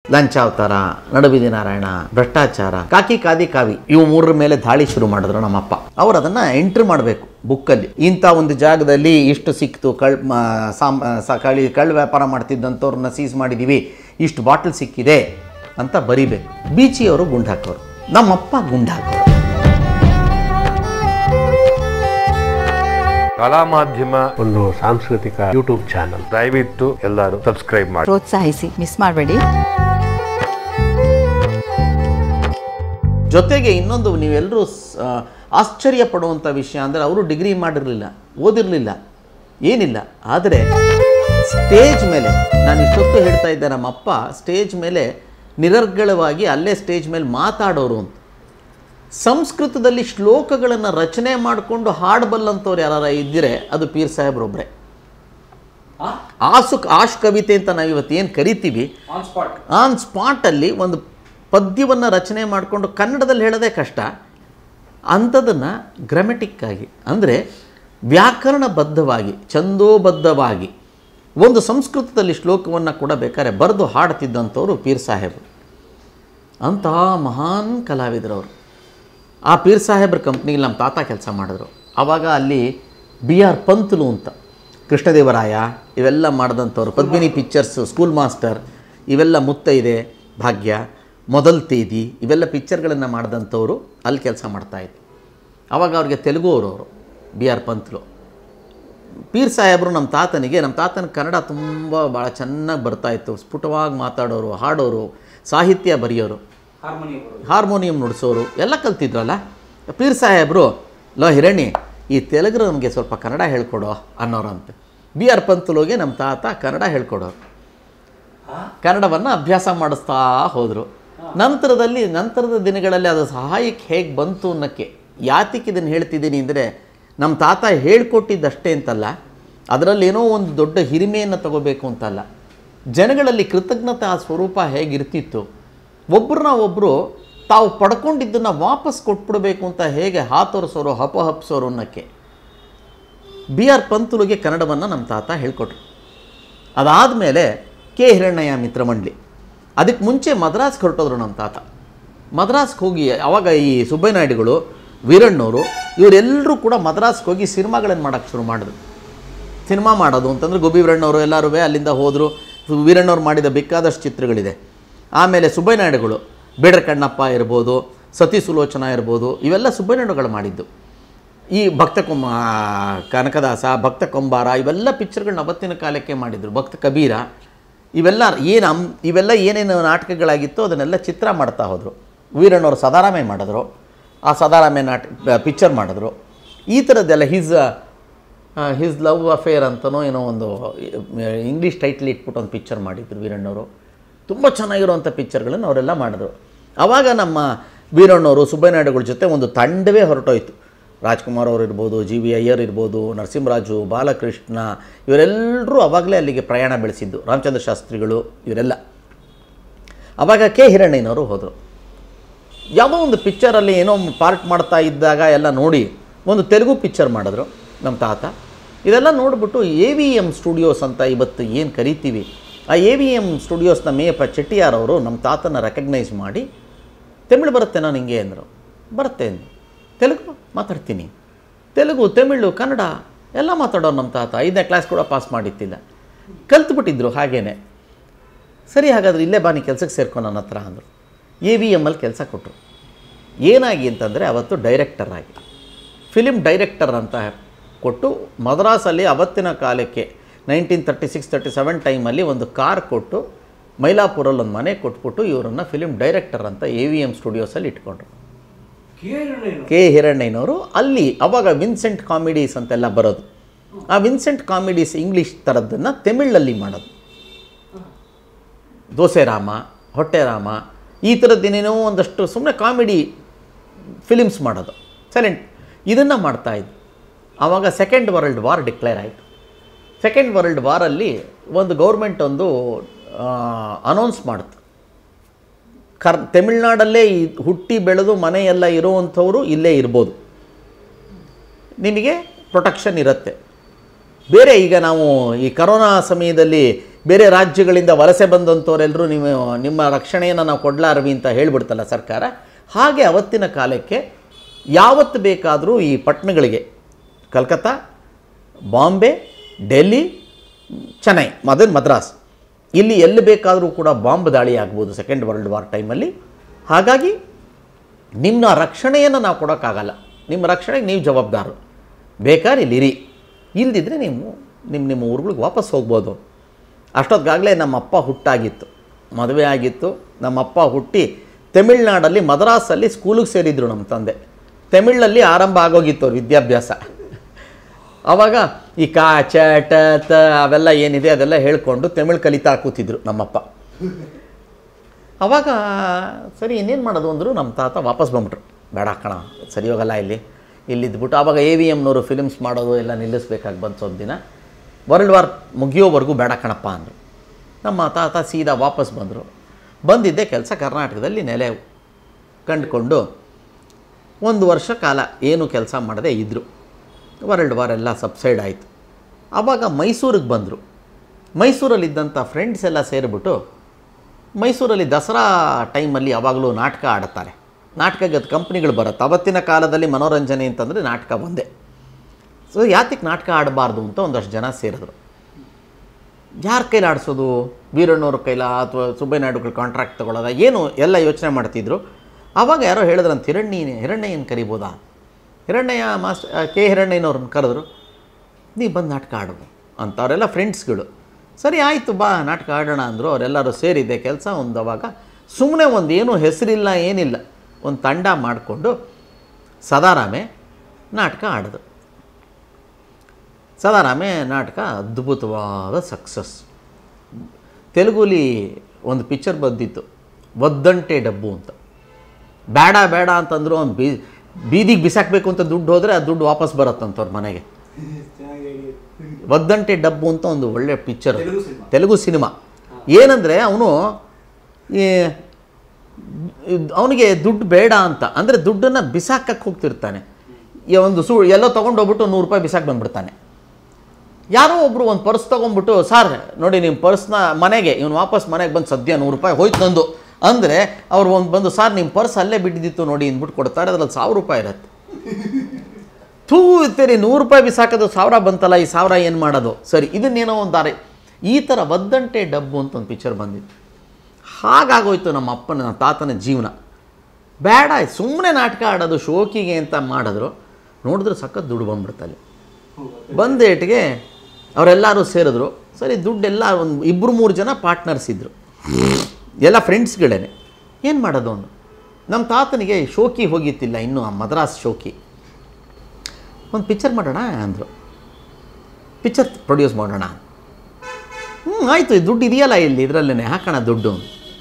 ಲಂಚಾವತಾರ ನಡುಬಿದಿ ನಾರಾಯಣ ಭ್ರಷ್ಟಾಚಾರ ಕಾಕಿ ಕಾದಿ ಕಾವಿ ಇವು ಮೂರರ ಮೇಲೆ ದಾಳಿ ಶುರು ಮಾಡಿದ್ರು ನಮ್ಮಪ್ಪ ಅವ್ರು ಅದನ್ನು ಎಂಟ್ರಿ ಮಾಡಬೇಕು ಬುಕ್ಕಲ್ಲಿ ಇಂಥ ಒಂದು ಜಾಗದಲ್ಲಿ ಇಷ್ಟು ಸಿಕ್ತು ಕಳ್ ಮ- ಸಾಮ್ ಸ- ಕಳಿ ಕಳ್ಳ ವ್ಯಾಪಾರ ಮಾಡ್ತಿದ್ದಂಥವ್ರನ್ನ ಸೀಸ್ ಮಾಡಿದ್ದೀವಿ ಇಷ್ಟು ಬಾಟಲ್ ಸಿಕ್ಕಿದೆ ಅಂತ ಬರಿಬೇಕು ಬೀಚಿಯವರು ಗುಂಡು ಹಾಕೋರು ನಮ್ಮಪ್ಪ ಗುಂಡು ಹಾಕೋರು ಕಲಾ ಮಾಧ್ಯಮ ಒಂದು ಸಾಂಸ್ಕೃತಿಕ ಯೂಟ್ಯೂಬ್ ಚಾನಲ್ ದಯವಿಟ್ಟು ಎಲ್ಲರೂ ಸಬ್ಸ್ಕ್ರೈಬ್ ಮಾಡಿ ಪ್ರೋತ್ಸಾಹಿಸಿ ಮಿಸ್ ಮಾಡಬೇಡಿ ಜೊತೆಗೆ ಇನ್ನೊಂದು ನೀವೆಲ್ಲರೂ ಸ- ಆಶ್ಚರ್ಯ ಪಡುವಂಥ ವಿಷಯ ಅಂದರೆ ಅವರು ಡಿಗ್ರಿ ಮಾಡಿರಲಿಲ್ಲ ಓದಿರಲಿಲ್ಲ ಏನಿಲ್ಲ ಆದರೆ ಸ್ಟೇಜ್ ಮೇಲೆ ನಾನು ಇಷ್ಟೊತ್ತು ಹೇಳ್ತಾ ಇದ್ದೆ ನಮ್ಮಪ್ಪ ಸ್ಟೇಜ್ ಮೇಲೆ ನಿರರ್ಗಳವಾಗಿ ಅಲ್ಲೇ ಸ್ಟೇಜ್ ಮೇಲೆ ಮಾತಾಡೋರು ಅಂತ ಸಂಸ್ಕೃತದಲ್ಲಿ ಶ್ಲೋಕಗಳನ್ನು ರಚನೆ ಮಾಡಿಕೊಂಡು ಹಾಡಬಲ್ಲಂಥವ್ರು ಯಾರು ಇದ್ದರೆ ಅದು ಪೀರ್ ಸಾಹೇಬ್ರೊಬ್ಬರೇ ಆಸು ಆಶ್ ಕವಿತೆ ಅಂತ ನಾವು ಇವತ್ತು ಏನು ಕರಿತೀವಿ ಆನ್ ಸ್ಪಾಟಲ್ಲಿ ಒಂದು ಪದ್ಯವನ್ನು ರಚನೆ ಮಾಡಿಕೊಂಡು ಕನ್ನಡದಲ್ಲಿ ಹೇಳೋದೇ ಕಷ್ಟ ಅಂಥದನ್ನು ಗ್ರಾಮೆಟಿಕ್ಕಾಗಿ ಅಂದರೆ ವ್ಯಾಕರಣಬದ್ಧವಾಗಿ ಛಂದೋಬದ್ಧವಾಗಿ ಒಂದು ಸಂಸ್ಕೃತದಲ್ಲಿ ಶ್ಲೋಕವನ್ನು ಕೂಡ ಬೇಕಾದ್ರೆ ಬರೆದು ಹಾಡ್ತಿದ್ದಂಥವ್ರು ಪೀರ್ ಸಾಹೇಬರು ಅಂತಹ ಮಹಾನ್ ಕಲಾವಿದರವರು ಆ ಪೀರ್ ಸಾಹೇಬ್ರ ಕಂಪ್ನಿಗೆ ನಮ್ಮ ತಾತ ಕೆಲಸ ಮಾಡಿದ್ರು ಆವಾಗ ಅಲ್ಲಿ ಬಿ ಆರ್ ಪಂತುಲು ಅಂತ ಕೃಷ್ಣದೇವರಾಯ ಇವೆಲ್ಲ ಮಾಡಿದಂಥವ್ರು ಪದ್ಮಿನಿ ಪಿಕ್ಚರ್ಸು ಸ್ಕೂಲ್ ಮಾಸ್ಟರ್ ಇವೆಲ್ಲ ಮುತ್ತೈದೆ ಭಾಗ್ಯ ಮೊದಲ್ ತೇದಿ ಇವೆಲ್ಲ ಪಿಕ್ಚರ್ಗಳನ್ನು ಮಾಡಿದಂಥವ್ರು ಅಲ್ಲಿ ಕೆಲಸ ಮಾಡ್ತಾಯಿದ್ರು ಆವಾಗ ಅವ್ರಿಗೆ ತೆಲುಗು ಅವರು ಅವರು ಬಿ ಆರ್ ಪಂತ್ಲು ಪೀರ್ ಸಾಹೇಬರು ನಮ್ಮ ತಾತನಿಗೆ ನಮ್ಮ ತಾತನ ಕನ್ನಡ ತುಂಬ ಭಾಳ ಚೆನ್ನಾಗಿ ಬರ್ತಾಯಿತ್ತು ಸ್ಫುಟವಾಗಿ ಮಾತಾಡೋರು ಹಾಡೋರು ಸಾಹಿತ್ಯ ಬರೆಯೋರು ಹಾರ್ಮೋನಿಯಂ ನುಡಿಸೋರು ಎಲ್ಲ ಕಲ್ತಿದ್ರಲ್ಲ ಪೀರ್ ಸಾಹೇಬರು ಲೋ ಹಿರಣಿ ಈ ತೆಲುಗು ನಮಗೆ ಸ್ವಲ್ಪ ಕನ್ನಡ ಹೇಳ್ಕೊಡೋ ಅನ್ನೋರಂತೆ ಬಿ ಆರ್ ಪಂತುಲುಗೆ ನಮ್ಮ ತಾತ ಕನ್ನಡ ಹೇಳ್ಕೊಡೋರು ಕನ್ನಡವನ್ನು ಅಭ್ಯಾಸ ಮಾಡಿಸ್ತಾ ಹೋದರು ನಂತರದಲ್ಲಿ ನಂತರದ ದಿನಗಳಲ್ಲಿ ಅದು ಸಹಾಯಕ್ಕೆ ಹೇಗೆ ಬಂತು ಅನ್ನೋಕ್ಕೆ ಯಾತಕ್ಕೆ ಇದನ್ನು ಹೇಳ್ತಿದ್ದೀನಿ ಅಂದರೆ ನಮ್ಮ ತಾತ ಹೇಳ್ಕೊಟ್ಟಿದ್ದಷ್ಟೇ ಅಂತಲ್ಲ ಅದರಲ್ಲಿ ಏನೋ ಒಂದು ದೊಡ್ಡ ಹಿರಿಮೆಯನ್ನು ತಗೋಬೇಕು ಅಂತಲ್ಲ ಜನಗಳಲ್ಲಿ ಕೃತಜ್ಞತಾ ಸ್ವರೂಪ ಹೇಗಿರ್ತಿತ್ತು ಒಬ್ಬರನ್ನ ಒಬ್ಬರು ತಾವು ಪಡ್ಕೊಂಡಿದ್ದನ್ನು ವಾಪಸ್ ಕೊಟ್ಬಿಡ್ಬೇಕು ಅಂತ ಹೇಗೆ ಹಾತೊರೆಸೋರು ಹಪಹಪ್ಸೋರು ಅನ್ನೋಕ್ಕೆ ಬಿ ಆರ್ ಪಂತುಲಿಗೆ ಕನ್ನಡವನ್ನು ನಮ್ಮ ತಾತ ಹೇಳ್ಕೊಟ್ರು ಅದಾದಮೇಲೆ ಕೆ ಹಿರಣ್ಣಯ್ಯ ಮಿತ್ರಮಂಡಲಿ ಅದಕ್ಕೆ ಮುಂಚೆ ಮದ್ರಾಸ್ಗೆ ಹೊರಟೋದ್ರು ನಮ್ಮ ತಾತ ಮದ್ರಾಸ್ಗೆ ಹೋಗಿ ಅವಾಗ ಈ ಸುಬ್ಬಯ್ಯನಾಯ್ಡುಗಳು ವೀರಣ್ಣವರು ಇವರೆಲ್ಲರೂ ಕೂಡ ಮದ್ರಾಸ್ಗೆ ಹೋಗಿ ಸಿನಿಮಾಗಳನ್ನು ಮಾಡೋಕ್ಕೆ ಶುರು ಮಾಡಿದ್ರು ಸಿನಿಮಾ ಮಾಡೋದು ಅಂತಂದರೆ ಗೋಬಿ ವೀರಣ್ಣವರು ಎಲ್ಲರೂ ಅಲ್ಲಿಂದ ಹೋದರು ವೀರಣ್ಣವ್ರು ಮಾಡಿದ ಬೇಕಾದಷ್ಟು ಚಿತ್ರಗಳಿದೆ ಆಮೇಲೆ ಸುಬ್ಬಯ್ಯನಾಯ್ಡುಗಳು ಬೇಡರ ಕಣ್ಣಪ್ಪ ಇರ್ಬೋದು ಸತಿ ಸುಲೋಚನಾ ಇರ್ಬೋದು ಇವೆಲ್ಲ ಸುಬ್ಬಯ್ಯನಾಯ್ಡುಗಳು ಮಾಡಿದ್ದು ಈ ಭಕ್ತ ಕೊಮ್ಮ ಕನಕದಾಸ ಭಕ್ತ ಕೊಂಬಾರ ಇವೆಲ್ಲ ಪಿಕ್ಚರ್ಗಳನ್ನ ಅವತ್ತಿನ ಕಾಲಕ್ಕೆ ಮಾಡಿದರು ಭಕ್ತ ಕಬೀರ ಇವೆಲ್ಲ ಏನು ಅಮ್ ಇವೆಲ್ಲ ಏನೇನು ನಾಟಕಗಳಾಗಿತ್ತೋ ಅದನ್ನೆಲ್ಲ ಚಿತ್ರ ಮಾಡ್ತಾ ಹೋದರು ವೀರಣ್ಣವರು ಸದಾರಾಮೆ ಮಾಡಿದ್ರು ಆ ಸದಾರಾಮೆ ನಾಟ ಪಿಕ್ಚರ್ ಮಾಡಿದ್ರು ಈ ಥರದ್ದೆಲ್ಲ ಹಿಸ್ ಹಿಸ್ ಲವ್ ಅಫೇರ್ ಅಂತನೋ ಏನೋ ಒಂದು ಇಂಗ್ಲೀಷ್ ಟೈಟ್ಲ್ ಇಟ್ಬಿಟ್ಟು ಒಂದು ಪಿಕ್ಚರ್ ಮಾಡಿದ್ರು ವೀರಣ್ಣವರು ತುಂಬ ಚೆನ್ನಾಗಿರುವಂಥ ಪಿಕ್ಚರ್ಗಳನ್ನು ಅವರೆಲ್ಲ ಮಾಡಿದ್ರು ಆವಾಗ ನಮ್ಮ ವೀರಣ್ಣವರು ಸುಬ್ಬಯ್ಯನಾಯ್ಡುಗಳ ಜೊತೆ ಒಂದು ತಂಡವೇ ಹೊರಟೋಯ್ತು ರಾಜ್ಕುಮಾರ್ ಅವರು ಇರ್ಬೋದು ಜಿ ವಿ ಅಯ್ಯರ್ ಇರ್ಬೋದು ನರಸಿಂಹರಾಜು ಬಾಲಕೃಷ್ಣ ಇವರೆಲ್ಲರೂ ಆವಾಗಲೇ ಅಲ್ಲಿಗೆ ಪ್ರಯಾಣ ಬೆಳೆಸಿದ್ದು ರಾಮಚಂದ್ರ ಶಾಸ್ತ್ರಿಗಳು ಇವರೆಲ್ಲ ಆವಾಗ ಕೆ ಹಿರಣ್ಣಯ್ಯನವರು ಹೋದರು ಯಾವುದೋ ಒಂದು ಪಿಕ್ಚರಲ್ಲಿ ಏನೋ ಪಾರ್ಟ್ ಮಾಡ್ತಾ ಇದ್ದಾಗ ಎಲ್ಲ ನೋಡಿ ಒಂದು ತೆಲುಗು ಪಿಕ್ಚರ್ ಮಾಡಿದ್ರು ನಮ್ಮ ತಾತ ಇದೆಲ್ಲ ನೋಡಿಬಿಟ್ಟು ಎ ವಿ ಎಮ್ ಸ್ಟುಡಿಯೋಸ್ ಅಂತ ಇವತ್ತು ಏನು ಕರಿತೀವಿ ಆ ಎ ವಿ ಎಮ್ ಸ್ಟುಡಿಯೋಸ್ನ ಮೇಯಪ್ಪ ಚೆಟ್ಟಿಯಾರ್ ಅವರು ನಮ್ಮ ತಾತನ ರೆಕಗ್ನೈಸ್ ಮಾಡಿ ತಮಿಳು ಬರುತ್ತೇನೋ ನಿಂಗೆ ಅಂದರು ಬರುತ್ತೆ ಅಂದ್ರು ತೆಲುಗು ಮಾತಾಡ್ತೀನಿ ತೆಲುಗು ತಮಿಳು ಕನ್ನಡ ಎಲ್ಲ ಮಾತಾಡೋರು ನಮ್ಮ ತಾತ ಐದನೇ ಕ್ಲಾಸ್ ಕೂಡ ಪಾಸ್ ಮಾಡಿತ್ತಿಲ್ಲ ಕಲ್ತ್ಬಿಟ್ಟಿದ್ರು ಹಾಗೇನೆ ಸರಿ ಹಾಗಾದ್ರೆ ಇಲ್ಲೇ ಬಾ ನೀ ಕೆಲಸಕ್ಕೆ ಸೇರ್ಕೊ ನನ್ನ ಹತ್ರ ಅಂದರು ಎ ವಿ ಎಮ್ಮಲ್ಲಿ ಕೆಲಸ ಕೊಟ್ಟರು ಏನಾಗಿ ಅಂತಂದರೆ ಅವತ್ತು ಡೈರೆಕ್ಟರ್ ಆಗಿ ಫಿಲಿಮ್ ಡೈರೆಕ್ಟರ್ ಅಂತ ಕೊಟ್ಟು ಮದ್ರಾಸಲ್ಲಿ ಅವತ್ತಿನ ಕಾಲಕ್ಕೆ nineteen thirty six thirty seven ಟೈಮಲ್ಲಿ ಒಂದು ಕಾರ್ ಕೊಟ್ಟು ಮೈಲಾಪುರಲ್ಲಿ ಒಂದು ಮನೆ ಕೊಟ್ಬಿಟ್ಟು ಇವರನ್ನು ಫಿಲಿಮ್ ಡೈರೆಕ್ಟರ್ ಅಂತ ಎ ವಿ ಎಮ್ ಸ್ಟುಡಿಯೋಸಲ್ಲಿ ಇಟ್ಕೊಂಡ್ರು ಕೆ ಹಿರಣ್ಣಯ್ಯನವರು ಅಲ್ಲಿ ಅವಾಗ ವಿನ್ಸೆಂಟ್ ಕಾಮಿಡೀಸ್ ಅಂತೆಲ್ಲ ಬರೋದು ಆ ವಿನ್ಸೆಂಟ್ ಕಾಮಿಡೀಸ್ ಇಂಗ್ಲೀಷ್ ಥರದ್ದನ್ನು ತಮಿಳಲ್ಲಿ ಮಾಡೋದು ದೋಸೆ ರಾಮ ಹೊಟ್ಟೆ ರಾಮ ಈ ಥರದ್ದೇನೇನೋ ಒಂದಷ್ಟು ಸುಮ್ಮನೆ ಕಾಮಿಡಿ ಫಿಲಿಮ್ಸ್ ಮಾಡೋದು ಸೈಲೆಂಟ್ ಇದನ್ನು ಮಾಡ್ತಾಯಿದ್ದು ಆವಾಗ ಸೆಕೆಂಡ್ ವರ್ಲ್ಡ್ ವಾರ್ ಡಿಕ್ಲೇರ್ ಆಯಿತು ಸೆಕೆಂಡ್ ವರ್ಲ್ಡ್ ವಾರಲ್ಲಿ ಒಂದು ಗೌರ್ಮೆಂಟ್ ಒಂದು ಅನೌನ್ಸ್ ಮಾಡ್ತು ಕರ್ ತಮಿಳ್ನಾಡಲ್ಲೇ ಈ ಹುಟ್ಟಿ ಬೆಳೆದು ಮನೆಯೆಲ್ಲ ಇರುವಂಥವರು ಇಲ್ಲೇ ಇರ್ಬೋದು ನಿಮಗೆ ಪ್ರೊಟೆಕ್ಷನ್ ಇರುತ್ತೆ ಬೇರೆ ಈಗ ನಾವು ಈ ಕರೋನಾ ಸಮಯದಲ್ಲಿ ಬೇರೆ ರಾಜ್ಯಗಳಿಂದ ವಲಸೆ ಬಂದಂಥವರೆಲ್ಲರೂ ನೀವು ನಿಮ್ಮ ರಕ್ಷಣೆಯನ್ನು ನಾವು ಕೊಡಲಾರವಿ ಅಂತ ಹೇಳ್ಬಿಡ್ತಲ್ಲ ಸರ್ಕಾರ ಹಾಗೆ ಅವತ್ತಿನ ಕಾಲಕ್ಕೆ ಯಾವತ್ತು ಬೇಕಾದರೂ ಈ ಪಟ್ಟಣಗಳಿಗೆ ಕಲ್ಕತ್ತಾ ಬಾಂಬೆ ಡೆಲ್ಲಿ ಚೆನ್ನೈ ಮದನ್ ಮದ್ರಾಸ್ ಇಲ್ಲಿ ಎಲ್ಲಿ ಬೇಕಾದರೂ ಕೂಡ ಬಾಂಬ್ ದಾಳಿ ಆಗ್ಬೋದು ಸೆಕೆಂಡ್ ವರ್ಲ್ಡ್ ವಾರ್ ಟೈಮಲ್ಲಿ ಹಾಗಾಗಿ ನಿಮ್ಮ ರಕ್ಷಣೆಯನ್ನು ನಾವು ಕೊಡೋಕ್ಕಾಗಲ್ಲ ನಿಮ್ಮ ರಕ್ಷಣೆಗೆ ನೀವು ಜವಾಬ್ದಾರರು ಬೇಕಾದ್ರೆ ಇಲ್ಲಿರಿ ಇಲ್ದಿದ್ರೆ ನೀವು ನಿಮ್ಮ ನಿಮ್ಮ ಊರುಗಳಿಗೆ ವಾಪಸ್ ಹೋಗ್ಬೋದು ಅಷ್ಟೊತ್ತಿಗಾಗಲೇ ನಮ್ಮ ಅಪ್ಪ ಹುಟ್ಟಾಗಿತ್ತು ಮದುವೆ ಆಗಿತ್ತು ನಮ್ಮ ಅಪ್ಪ ಹುಟ್ಟಿ ತಮಿಳ್ನಾಡಲ್ಲಿ ಮದ್ರಾಸಲ್ಲಿ ಸ್ಕೂಲಿಗೆ ಸೇರಿದ್ರು ನಮ್ಮ ತಂದೆ ತಮಿಳಲ್ಲಿ ಆರಂಭ ಆಗೋಗಿತ್ತು ಅವ್ರ ವಿದ್ಯಾಭ್ಯಾಸ ಆವಾಗ ಈ ಕಾ ಚ ಟ ತ ಅವೆಲ್ಲ ಏನಿದೆ ಅದೆಲ್ಲ ಹೇಳ್ಕೊಂಡು ತಮಿಳ್ ಕಲಿತಾ ಕೂತಿದ್ರು ನಮ್ಮಪ್ಪ ಅವಾಗ ಸರಿ ಇನ್ನೇನು ಮಾಡೋದು ಅಂದರು ನಮ್ಮ ತಾತ ವಾಪಸ್ ಬಂದ್ಬಿಟ್ರು ಬೇಡ ಕಣ ಸರಿ ಹೋಗಲ್ಲ ಇಲ್ಲಿ ಇಲ್ಲಿದ್ಬಿಟ್ಟು ಆವಾಗ ಎ ವಿ ಎಮ್ನವರು ಫಿಲ್ಮ್ಸ್ ಮಾಡೋದು ಎಲ್ಲ ನಿಲ್ಲಿಸ್ಬೇಕಾಗಿ ಬಂತು ಸ್ವಲ್ಪ ದಿನ ವರ್ಲ್ಡ್ ವಾರ್ ಮುಗಿಯೋವರೆಗೂ ಬೇಡ ಕಣಪ್ಪ ಅಂದರು ನಮ್ಮ ತಾತ ಸೀದಾ ವಾಪಸ್ ಬಂದರು ಬಂದಿದ್ದೆ ಕೆಲಸ ಕರ್ನಾಟಕದಲ್ಲಿ ನೆಲೆ ಕಂಡುಕೊಂಡು ಒಂದು ವರ್ಷ ಕಾಲ ಏನು ಕೆಲಸ ಮಾಡದೆ ಇದ್ದರು ವರ್ಲ್ಡ್ ವಾರ್ ಎಲ್ಲ ಸಬ್ಸೈಡ್ ಆಯಿತು ಆವಾಗ ಮೈಸೂರಿಗೆ ಬಂದರು ಮೈಸೂರಲ್ಲಿದ್ದಂಥ ಫ್ರೆಂಡ್ಸ್ ಎಲ್ಲ ಸೇರಿಬಿಟ್ಟು ಮೈಸೂರಲ್ಲಿ ದಸರಾ ಟೈಮಲ್ಲಿ ಯಾವಾಗಲೂ ನಾಟಕ ಆಡುತ್ತಾರೆ ನಾಟಕದ ಕಂಪ್ನಿಗಳು ಬರುತ್ತೆ ಅವತ್ತಿನ ಕಾಲದಲ್ಲಿ ಮನೋರಂಜನೆ ಅಂತಂದರೆ ನಾಟಕ ಒಂದೇ ಸೊ ಯಾತಕ್ಕೆ ನಾಟಕ ಆಡಬಾರ್ದು ಅಂತ ಒಂದಷ್ಟು ಜನ ಸೇರಿದ್ರು ಯಾರ ಕೈಲಿ ಆಡಿಸೋದು ವೀರಣ್ಣವ್ರ ಕೈಲ ಅಥವಾ ಸುಬ್ಬಯ್ಯನಾಯ್ಡುಗಳ ಕಾಂಟ್ರಾಕ್ಟ್ ತಗೊಳ್ಳೋದ ಏನು ಎಲ್ಲ ಯೋಚನೆ ಮಾಡ್ತಿದ್ರು ಆವಾಗ ಯಾರೋ ಹೇಳಿದ್ರಂತ ಹಿರಣ್ಯ ಹಿರಣ್ಣಯ್ಯನ ಕರಿಬೋದಾ ಹಿರಣ್ಣಯ್ಯ ಮಾಸ್ಟರ್ ಕೆ ಹಿರಣ್ಣಯ್ಯನವ್ರನ್ನ ಕರೆದ್ರು ನೀ ಬಂದು ನಾಟಕ ಆಡು ಅಂತ ಅವರೆಲ್ಲ ಫ್ರೆಂಡ್ಸ್ಗಳು ಸರಿ ಆಯಿತು ಬಾ ನಾಟಕ ಆಡೋಣ ಅಂದರು ಅವರೆಲ್ಲರೂ ಸೇರಿದೆ ಕೆಲಸ ಒಂದು ಅವಾಗ ಸುಮ್ಮನೆ ಒಂದು ಏನೂ ಹೆಸರಿಲ್ಲ ಏನಿಲ್ಲ ಒಂದು ತಂಡ ಮಾಡಿಕೊಂಡು ಸದಾರಾಮೆ ನಾಟಕ ಆಡಿದ್ರು ಸದಾರಾಮೆ ನಾಟಕ ಅದ್ಭುತವಾದ ಸಕ್ಸಸ್ ತೆಲುಗುಲಿ ಒಂದು ಪಿಕ್ಚರ್ ಬಂದಿತ್ತು ಒದ್ದಂಟೆ ಡಬ್ಬು ಅಂತ ಬೇಡ ಬೇಡ ಅಂತಂದ್ರು ಅವ್ನು ಬೀ ಬೀದಿಗೆ ಬಿಸಾಕಬೇಕು ಅಂತ ದುಡ್ಡು ಹೋದರೆ ಆ ದುಡ್ಡು ವಾಪಸ್ ಬರುತ್ತಂತವ್ರ ಮನೆಗೆ ಒದ್ದಂಟೆ ಡಬ್ಬು ಅಂತ ಒಂದು ಒಳ್ಳೆ ಪಿಕ್ಚರ್ ತೆಲುಗು ಸಿನಿಮಾ ಏನಂದರೆ ಅವನು ಈ ಅವನಿಗೆ ದುಡ್ಡು ಬೇಡ ಅಂತ ಅಂದರೆ ದುಡ್ಡನ್ನು ಬಿಸಾಕಕ್ಕೆ ಹೋಗ್ತಿರ್ತಾನೆ ಈ ಒಂದು ಸು ಎಲ್ಲೋ ತೊಗೊಂಡೋಗ್ಬಿಟ್ಟು ನೂರು ರೂಪಾಯಿ ಬಿಸಾಕಿ ಬಂದ್ಬಿಡ್ತಾನೆ ಯಾರೋ ಒಬ್ಬರು ಒಂದು ಪರ್ಸ್ ತೊಗೊಂಡ್ಬಿಟ್ಟು ಸರ್ ನೋಡಿ ನಿಮ್ಮ ಪರ್ಸ್ನ ಮನೆಗೆ ಇವನು ವಾಪಸ್ ಮನೆಗೆ ಬಂದು ಸದ್ಯ ನೂರು ರೂಪಾಯಿ ಹೋಯ್ತು ನಂದು ಅಂದರೆ ಅವ್ರು ಒಂದು ಬಂದು ಸರ್ ನಿಮ್ಮ ಪರ್ಸ್ ಅಲ್ಲೇ ಬಿದ್ದಿತ್ತು ನೋಡಿ ಅಂದ್ಬಿಟ್ಟು ಕೊಡ್ತಾರೆ ಅದ್ರಲ್ಲಿ ಸಾವಿರ ರೂಪಾಯಿ ಇರುತ್ತೆ ಥೂ ಇರ್ತೀರಿ ನೂರು ರೂಪಾಯಿ ಬಿಸಾಕೋದು ಸಾವಿರ ಬಂತಲ್ಲ ಈ ಸಾವಿರ ಏನು ಮಾಡೋದು ಸರಿ ಇದನ್ನೇನೋ ಒಂದು ದಾರಿ ಈ ಥರ ಒದ್ದಂಟೆ ಡಬ್ಬು ಅಂತ ಒಂದು ಪಿಕ್ಚರ್ ಬಂದಿತ್ತು ಹಾಗಾಗೋಯ್ತು ನಮ್ಮ ಅಪ್ಪನ ನಮ್ಮ ತಾತನ ಜೀವನ ಬೇಡ ಸುಮ್ಮನೆ ನಾಟಕ ಆಡೋದು ಶೋಕಿಗೆ ಅಂತ ಮಾಡಿದ್ರು ನೋಡಿದ್ರೆ ಸಖತ್ ದುಡ್ಡು ಬಂದ್ಬಿಡ್ತಲ್ಲಿ ಬಂದೇಟಿಗೆ ಅವರೆಲ್ಲರೂ ಸೇರಿದ್ರು ಸರಿ ದುಡ್ಡೆಲ್ಲ ಒಂದು ಇಬ್ಬರು ಮೂರು ಜನ ಪಾರ್ಟ್ನರ್ಸ್ ಇದ್ದರು ಎಲ್ಲ ಫ್ರೆಂಡ್ಸ್ಗಳೇ ಏನು ಮಾಡೋದು ಅವನು ನಮ್ಮ ತಾತನಿಗೆ ಶೋಕಿ ಹೋಗಿತ್ತಿಲ್ಲ ಇನ್ನೂ ಆ ಮದ್ರಾಸ್ ಶೋಕಿ ಒಂದು ಪಿಕ್ಚರ್ ಮಾಡೋಣ ಅಂದರು ಪಿಕ್ಚರ್ ಪ್ರೊಡ್ಯೂಸ್ ಮಾಡೋಣ ಹ್ಞೂ ಆಯಿತು ದುಡ್ಡು ಇದೆಯಲ್ಲ ಇಲ್ಲಿ ಇದರಲ್ಲೇ ಹಾಕೋಣ ದುಡ್ಡು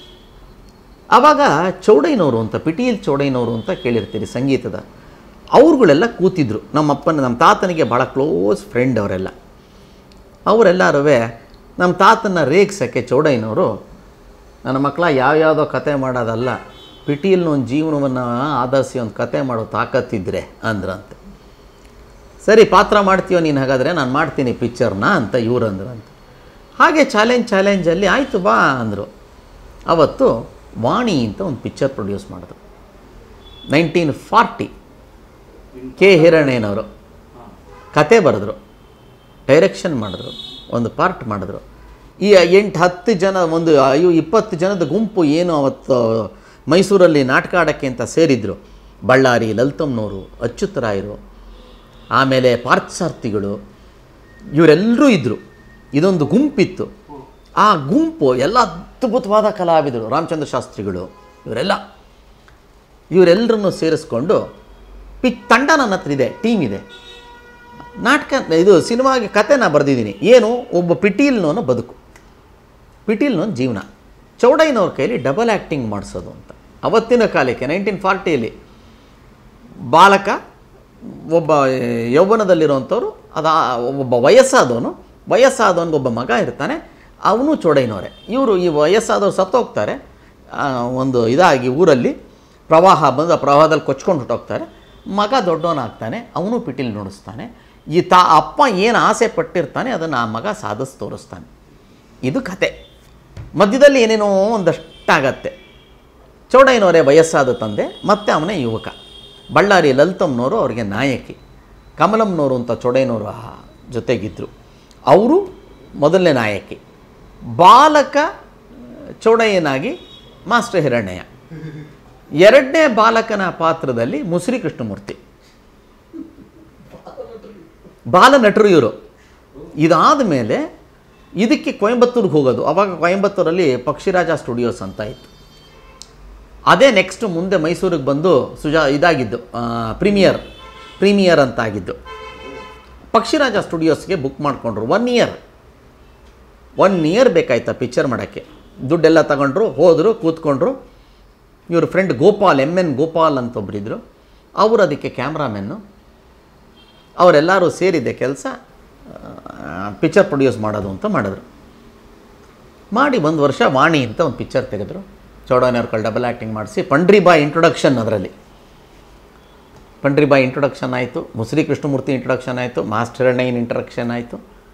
ಆವಾಗ ಚೌಡಯ್ಯನವರು ಅಂತ ಪಿಟೀಲ್ ಚೌಡಯ್ಯನವರು ಅಂತ ಕೇಳಿರ್ತೀರಿ ಸಂಗೀತದ ಅವ್ರುಗಳೆಲ್ಲ ಕೂತಿದ್ರು ನಮ್ಮ ಅಪ್ಪನ ನಮ್ಮ ತಾತನಿಗೆ ಭಾಳ ಕ್ಲೋಸ್ ಫ್ರೆಂಡ್ ಅವರೆಲ್ಲ ಅವರೆಲ್ಲರೂ ನಮ್ಮ ತಾತನ ರೇಗ್ಸೋಕ್ಕೆ ಚೌಡಯ್ಯನವರು ನನ್ನ ಮಕ್ಕಳ ಯಾವ್ಯಾವುದೋ ಕತೆ ಮಾಡೋದಲ್ಲ ಪಿಟೀಲ್ನ ಒಂದು ಜೀವನವನ್ನು ಆಧರಿಸಿ ಒಂದು ಕತೆ ಮಾಡೋ ತಾಕತ್ತಿದ್ರೆ ಅಂದ್ರಂತೆ ಸರಿ ಪಾತ್ರ ಮಾಡ್ತೀಯೋ ನೀನು ಹಾಗಾದರೆ ನಾನು ಮಾಡ್ತೀನಿ ಪಿಕ್ಚರ್ನ ಅಂತ ಇವ್ರು ಅಂದ್ರಂತೆ ಹಾಗೆ ಚಾಲೆಂಜ್ ಚಾಲೆಂಜಲ್ಲಿ ಆಯಿತು ಬಾ ಅಂದರು ಅವತ್ತು ವಾಣಿ ಅಂತ ಒಂದು ಪಿಕ್ಚರ್ ಪ್ರೊಡ್ಯೂಸ್ ಮಾಡಿದ್ರು ನೈನ್ಟೀನ್ ಫಾರ್ಟಿ ಕೆ ಹಿರಣ್ಣಯ್ಯನವರು ಕತೆ ಬರೆದ್ರು ಡೈರೆಕ್ಷನ್ ಮಾಡಿದ್ರು ಒಂದು ಪಾರ್ಟ್ ಮಾಡಿದ್ರು ಈ ಎಂಟು ಹತ್ತು ಜನ ಒಂದು ಐವ ಇಪ್ಪತ್ತು ಜನದ ಗುಂಪು ಏನು ಅವತ್ತು ಮೈಸೂರಲ್ಲಿ ನಾಟಕ ಆಡೋಕ್ಕೆ ಅಂತ ಸೇರಿದ್ರು ಬಳ್ಳಾರಿ ಲಲಿತಮ್ಮನವರು ಅಚ್ಯುತರಾಯರು ಆಮೇಲೆ ಪಾರ್ಥಸಾರ್ಥಿಗಳು ಇವರೆಲ್ಲರೂ ಇದ್ದರು ಇದೊಂದು ಗುಂಪಿತ್ತು ಆ ಗುಂಪು ಎಲ್ಲ ಅದ್ಭುತವಾದ ಕಲಾವಿದರು ರಾಮಚಂದ್ರ ಶಾಸ್ತ್ರಿಗಳು ಇವರೆಲ್ಲ ಇವರೆಲ್ಲರನ್ನು ಸೇರಿಸ್ಕೊಂಡು ಪಿ ತಂಡ ನನ್ನ ಹತ್ರ ಇದೆ ಟೀಮ್ ಇದೆ ನಾಟಕ ಇದು ಸಿನಿಮಾಗೆ ಕತೆ ನಾನು ಬರೆದಿದ್ದೀನಿ ಏನು ಒಬ್ಬ ಪಿಟೀಲ್ನವನ ಬದುಕು ಪಿಟೀಲ್ನವನ ಜೀವನ ಚೌಡಯ್ಯನವ್ರ ಕೈಲಿ ಡಬಲ್ ಆ್ಯಕ್ಟಿಂಗ್ ಮಾಡಿಸೋದು ಅಂತ ಅವತ್ತಿನ ಕಾಲಕ್ಕೆ ನೈನ್ಟೀನ್ ಫಾರ್ಟಿಯಲ್ಲಿ ಬಾಲಕ ಒಬ್ಬ ಯೌವನದಲ್ಲಿರುವಂಥವ್ರು ಅದು ಒಬ್ಬ ವಯಸ್ಸಾದವನು ವಯಸ್ಸಾದವನಿಗೊಬ್ಬ ಮಗ ಇರ್ತಾನೆ ಅವನು ಚೌಡಯ್ಯನವರೇ ಇವರು ಈ ವಯಸ್ಸಾದವ್ರು ಸತ್ತೋಗ್ತಾರೆ ಆ, ಒಂದು ಇದಾಗಿ ಊರಲ್ಲಿ ಪ್ರವಾಹ ಬಂದು ಆ ಪ್ರವಾಹದಲ್ಲಿ ಕೊಚ್ಕೊಂಡು ಹೊಟ್ಟೋಗ್ತಾರೆ ಮಗ ದೊಡ್ಡವನಾಗ್ತಾನೆ ಅವನು ಪಿಟೀಲ್ ನುಡಿಸ್ತಾನೆ ಈ ತಾ ಅಪ್ಪ ಏನು ಆಸೆ ಪಟ್ಟಿರ್ತಾನೆ ಅದನ್ನು ಆ ಮಗ ಸಾಧಿಸಿ ತೋರಿಸ್ತಾನೆ ಇದು ಕತೆ ಮಧ್ಯದಲ್ಲಿ ಏನೇನೋ ಒಂದಷ್ಟಾಗತ್ತೆ ಚೌಡಯ್ಯನವರೇ ವಯಸ್ಸಾದ ತಂದೆ ಮತ್ತೆ ಅವನೇ ಯುವಕ ಬಳ್ಳಾರಿ ಲಲಿತಮ್ಮನವರು ಅವ್ರಿಗೆ ನಾಯಕಿ ಕಮಲಮ್ಮನವರು ಅಂತ ಚೌಡಯ್ಯನವರು ಆ ಜೊತೆಗಿದ್ದರು ಅವರು ಮೊದಲನೇ ನಾಯಕಿ ಬಾಲಕ ಚೌಡಯ್ಯನಾಗಿ ಮಾಸ್ಟರ್ ಹಿರಣ್ಣಯ್ಯ ಎರಡನೇ ಬಾಲಕನ ಪಾತ್ರದಲ್ಲಿ ಮುಸುರಿ ಕೃಷ್ಣಮೂರ್ತಿ ಬಾಲನಟರು ಇವರು ಇದಾದ ಮೇಲೆ ಇದಕ್ಕೆ ಕೊಯಂಬತ್ತೂರಿಗೆ ಹೋಗೋದು ಅವಾಗ ಕೊಯಂಬತ್ತೂರಲ್ಲಿ ಪಕ್ಷಿರಾಜ ಸ್ಟುಡಿಯೋಸ್ ಅಂತ ಇತ್ತು ಅದೇ ನೆಕ್ಸ್ಟ್ ಮುಂದೆ ಮೈಸೂರಿಗೆ ಬಂದು ಸುಜಾ ಇದಾಗಿದ್ದು ಪ್ರೀಮಿಯರ್ ಪ್ರೀಮಿಯರ್ ಅಂತ ಆಗಿದ್ದು ಪಕ್ಷಿರಾಜ ಸ್ಟುಡಿಯೋಸ್ಗೆ ಬುಕ್ ಮಾಡಿಕೊಂಡ್ರು ಒನ್ ಇಯರ್ ಒನ್ ಇಯರ್ ಬೇಕಾಯ್ತಾ ಪಿಕ್ಚರ್ ಮಾಡೋಕ್ಕೆ ದುಡ್ಡೆಲ್ಲ ತಗೊಂಡ್ರು ಹೋದರು ಕೂತ್ಕೊಂಡ್ರು ಇವ್ರ friend Gopal M N Gopal ಅಂತ ಒಬ್ಬರಿದ್ದರು ಅವರು ಅದಕ್ಕೆ ಕ್ಯಾಮ್ರಾಮೆನ್ನು ಅವರೆಲ್ಲರೂ ಸೇರಿದೆ ಕೆಲಸ ಪಿಕ್ಚರ್ ಪ್ರೊಡ್ಯೂಸ್ ಮಾಡೋದು ಅಂತ ಮಾಡಿದ್ರು ಮಾಡಿ ಒಂದು ವರ್ಷ ವಾಣಿ ಅಂತ ಒಂದು ಪಿಕ್ಚರ್ ತೆಗೆದ್ರು ಚೌಡಾನಿಯವ್ರ ಡಬಲ್ ಆ್ಯಕ್ಟಿಂಗ್ ಮಾಡಿಸಿ ಪಂಡ್ರಿಬಾಯ್ ಇಂಟ್ರೊಡಕ್ಷನ್ ಅದರಲ್ಲಿ ಪಂಡ್ರಿಬಾಯ್ ಇಂಟ್ರೊಡಕ್ಷನ್ ಆಯಿತು ಮುಸ್ರಿ ಕೃಷ್ಣಮೂರ್ತಿ ಇಂಟ್ರೊಡಕ್ಷನ್ ಆಯಿತು ಮಾಸ್ಟರ್ ಅಣ್ಣಯ್ಯನ ಇಂಟ್ರೊಡಕ್ಷನ್ ಆಯಿತು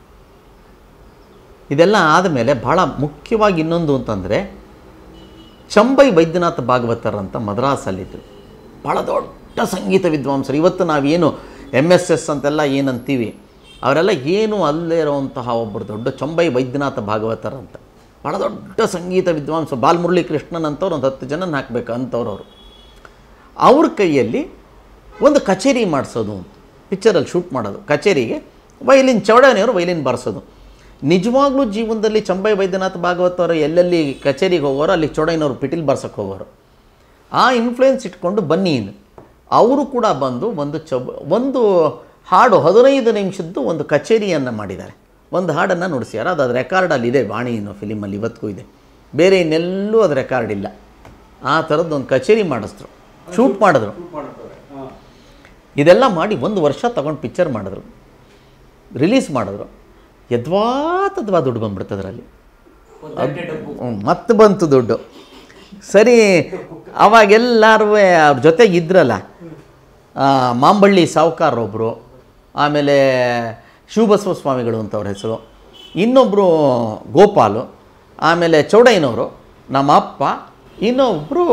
ಇದೆಲ್ಲ ಆದಮೇಲೆ ಭಾಳ ಮುಖ್ಯವಾಗಿ ಇನ್ನೊಂದು ಅಂತಂದರೆ ಚಂಬೈ ವೈದ್ಯನಾಥ ಭಾಗವತರ್ ಅಂತ ಮದ್ರಾಸಲ್ಲಿದ್ದರು ಭಾಳ ದೊಡ್ಡ ಸಂಗೀತ ವಿದ್ವಾಂಸರು ಇವತ್ತು ನಾವೇನು ಎಮ್ ಎಸ್ ಎಸ್ ಅಂತೆಲ್ಲ ಏನಂತೀವಿ ಅವರೆಲ್ಲ ಏನು ಅಲ್ಲೇ ಇರುವಂತಹ ಒಬ್ಬರು ದೊಡ್ಡ ಚಂಬೈ ವೈದ್ಯನಾಥ ಭಾಗವತರ್ ಅಂತ ಭಾಳ ದೊಡ್ಡ ಸಂಗೀತ ವಿದ್ವಾಂಸ ಬಾಲಮುರಳಿ ಕೃಷ್ಣನ್ ಅಂತವ್ರು ಒಂದು ಹತ್ತು ಜನ ಹಾಕಬೇಕು ಅಂಥವ್ರು ಅವರು ಅವ್ರ ಕೈಯಲ್ಲಿ ಒಂದು ಕಚೇರಿ ಮಾಡಿಸೋದು ಅಂತ ಪಿಕ್ಚರಲ್ಲಿ ಶೂಟ್ ಮಾಡೋದು ಕಚೇರಿಗೆ ವೈಲಿನ್ ಚೌಡಾನಿಯವರು ವೈಲಿನ್ ಬಾರಿಸೋದು ನಿಜವಾಗ್ಲೂ ಜೀವನದಲ್ಲಿ ಚಂಬೈ ವೈದ್ಯನಾಥ ಭಾಗವತ್ ಅವರು ಎಲ್ಲೆಲ್ಲಿ ಕಚೇರಿಗೆ ಹೋಗೋರು ಅಲ್ಲಿ ಚೌಡಯ್ಯನವರು ಪಿಟೀಲ್ ಬಾರ್ಸಕ್ಕೆ ಹೋಗೋರು ಆ ಇನ್ಫ್ಲೂಯೆನ್ಸ್ ಇಟ್ಕೊಂಡು ಬನ್ನಿ ಇನ್ನು ಅವರು ಕೂಡ ಬಂದು ಒಂದು ಚಬ ಒಂದು ಹಾಡು ಹದಿನೈದು ನಿಮಿಷದ್ದು ಒಂದು ಕಚೇರಿಯನ್ನು ಮಾಡಿದ್ದಾರೆ ಒಂದು ಹಾಡನ್ನು ನುಡಿಸ್ಯಾರ ಅದು ಅದು ರೆಕಾರ್ಡಲ್ಲಿ ಇದೆ ವಾಣಿ ಅನ್ನೋ ಫಿಲಿಮಲ್ಲಿ ಇವತ್ತಿಗೂ ಇದೆ ಬೇರೆ ಇನ್ನೆಲ್ಲೂ ಅದು ರೆಕಾರ್ಡ್ ಇಲ್ಲ ಆ ಥರದ್ದು ಒಂದು ಕಚೇರಿ ಮಾಡಿಸಿದ್ರು ಶೂಟ್ ಮಾಡಿದ್ರು ಇದೆಲ್ಲ ಮಾಡಿ ಒಂದು ವರ್ಷ ತಗೊಂಡು ಪಿಕ್ಚರ್ ಮಾಡಿದ್ರು ರಿಲೀಸ್ ಮಾಡಿದ್ರು ಯದ್ವಾತದ್ವಾ ದುಡ್ಡು ಬಂದ್ಬಿಡ್ತು ಅದರಲ್ಲಿ ಮತ್ತೆ ಬಂತು ದುಡ್ಡು ಸರಿ ಅವಾಗೆಲ್ಲರೂ ಅವ್ರ ಜೊತೆಗೆ ಇದ್ರಲ್ಲ ಆ, ಮಾಂಬಳ್ಳಿ ಸಾವುಕಾರೊಬ್ಬರು ಆಮೇಲೆ ಶಿವಬಸವ ಸ್ವಾಮಿಗಳು ಅಂತ ಅವ್ರ ಹೆಸರು ಇನ್ನೊಬ್ಬರು ಗೋಪಾಲು ಆಮೇಲೆ ಚೌಡಯ್ಯನವರು ನಮ್ಮ ಅಪ್ಪ ಇನ್ನೊಬ್ಬರು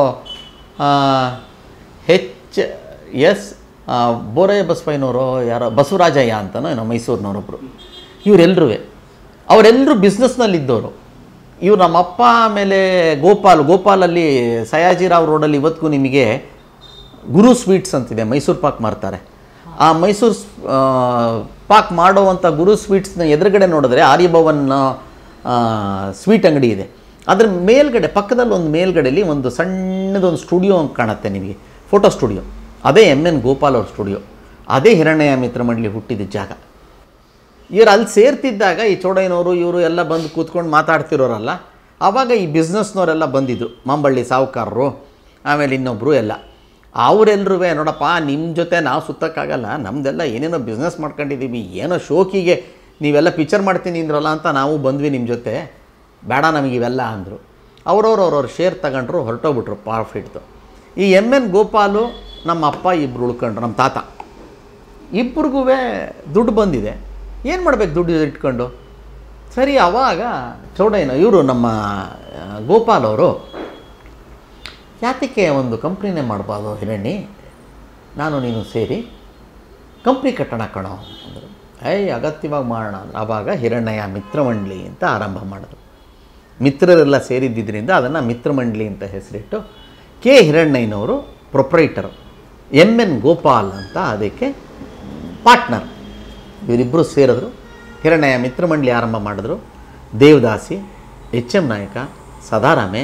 ಹೆಚ್ ಎಸ್ ಬೋರಯ್ಯ ಬಸವಯ್ಯನವರು ಯಾರೋ ಬಸವರಾಜಯ್ಯ ಅಂತನೋ ಏನೋ ಮೈಸೂರಿನವರೊಬ್ಬರು ಇವರೆಲ್ಲರೂ ಅವರೆಲ್ಲರೂ ಬಿಸ್ನೆಸ್ನಲ್ಲಿದ್ದವರು ಇವ್ರು ನಮ್ಮ ಅಪ್ಪ ಆಮೇಲೆ ಗೋಪಾಲ್ ಗೋಪಾಲಲ್ಲಿ ಸಯಾಜಿರಾವ್ ರೋಡಲ್ಲಿ ಇವತ್ತಿಗೂ ನಿಮಗೆ ಗುರು ಸ್ವೀಟ್ಸ್ ಅಂತಿದೆ ಮೈಸೂರು ಪಾಕ್ ಮಾರ್ತಾರೆ ಆ ಮೈಸೂರು ಸ್- ಆ, ಪಾಕ್ ಮಾಡೋವಂಥ ಗುರು ಸ್ವೀಟ್ಸ್ನ ಎದುರುಗಡೆ ನೋಡಿದ್ರೆ ಆರ್ಯಭವನ್ ಆ, ಸ್ವೀಟ್ ಅಂಗಡಿ ಇದೆ ಅದ್ರ ಮೇಲ್ಗಡೆ ಪಕ್ಕದಲ್ಲಿ ಒಂದು ಮೇಲ್ಗಡೆಯಲ್ಲಿ ಒಂದು ಸಣ್ಣದೊಂದು ಸ್ಟುಡಿಯೋ ಕಾಣುತ್ತೆ ನಿಮಗೆ ಫೋಟೋ ಸ್ಟುಡಿಯೋ ಅದೇ ಎಮ್ ಎನ್ ಗೋಪಾಲ್ ಅವ್ರ ಸ್ಟುಡಿಯೋ ಅದೇ ಹಿರಣ್ಯ ಮಿತ್ರ ಮಂಡಳಿ ಹುಟ್ಟಿದ ಜಾಗ ಇವ್ರು ಅಲ್ಲಿ ಸೇರ್ತಿದ್ದಾಗ ಈ ಚೌಡಯ್ಯನವರು ಇವರು ಎಲ್ಲ ಬಂದು ಕೂತ್ಕೊಂಡು ಮಾತಾಡ್ತಿರೋರಲ್ಲ ಆವಾಗ ಈ ಬಿಸ್ನೆಸ್ನವರೆಲ್ಲ ಬಂದಿದ್ದು ಮಾಂಬಳ್ಳಿ ಸಾಹುಕಾರರು ಆಮೇಲೆ ಇನ್ನೊಬ್ಬರು ಎಲ್ಲ ಅವರೆಲ್ಲರೂ ನೋಡಪ್ಪ ನಿಮ್ಮ ಜೊತೆ ನಾವು ಸುತ್ತಕ್ಕಾಗಲ್ಲ ನಮ್ಮದೆಲ್ಲ ಏನೇನೋ ಬಿಸ್ನೆಸ್ ಮಾಡ್ಕೊಂಡಿದ್ದೀವಿ ಏನೋ ಶೋಕಿಗೆ ನೀವೆಲ್ಲ ಪಿಕ್ಚರ್ ಮಾಡ್ತೀನಿ ಅಂದ್ರಲ್ಲ ಅಂತ ನಾವು ಬಂದ್ವಿ ನಿಮ್ಮ ಜೊತೆ ಬೇಡ ನಮಗೆ ಇವೆಲ್ಲ ಅಂದರು ಅವ್ರವ್ರು ಅವ್ರವ್ರ ಶೇರ್ ತಗೊಂಡ್ರು ಹೊರಟೋಗ್ಬಿಟ್ರು ಪ್ರಾಫಿಟ್ದು ಈ ಎಮ್ ಎನ್ ಗೋಪಾಲು ನಮ್ಮ ಅಪ್ಪ ಇಬ್ಬರು ಉಳ್ಕೊಂಡ್ರು ನಮ್ಮ ತಾತ ಇಬ್ರಿಗೂ ದುಡ್ಡು ಬಂದಿದೆ ಏನು ಮಾಡ್ಬೇಕು ದುಡ್ಡು ಇಟ್ಕೊಂಡು ಸರಿ ಅವಾಗ ಚೌಡಯ್ಯನ ಇವರು ನಮ್ಮ ಆ, ಗೋಪಾಲ್ ಅವರು ಯಾತಕ್ಕೆ ಒಂದು ಕಂಪ್ನಿನೇ ಮಾಡ್ಬಾರ್ದು ಹಿರಣ್ಣಿ ನಾನು ನೀನು ಸೇರಿ ಕಂಪ್ನಿ ಕಟ್ಟಣ ಕಣೋ ಅಂದರು ಐ ಅಗತ್ಯವಾಗಿ ಮಾಡೋಣ ಅಂದ್ರೆ ಆವಾಗ ಹಿರಣ್ಣಯ್ಯ ಮಿತ್ರಮಂಡಳಿ ಅಂತ ಆರಂಭ ಮಾಡಿದ್ರು ಮಿತ್ರರೆಲ್ಲ ಸೇರಿದ್ದರಿಂದ ಅದನ್ನು ಮಿತ್ರಮಂಡಳಿ ಅಂತ ಹೆಸರಿಟ್ಟು ಕೆ ಹಿರಣ್ಣಯ್ಯನವರು ಪ್ರೊಪ್ರೈಟರ್ ಎಮ್ ಎನ್ ಗೋಪಾಲ್ ಅಂತ ಅದಕ್ಕೆ ಪಾರ್ಟ್ನರ್ ಇವರಿಬ್ಬರು ಸೇರಿದ್ರು ಹಿರಣ್ಣಯ್ಯ ಮಿತ್ರಮಂಡಳಿ ಆರಂಭ ಮಾಡಿದ್ರು ದೇವದಾಸಿ ಎಚ್ ಎಂ ನಾಯಕ ಸದಾರಾಮೆ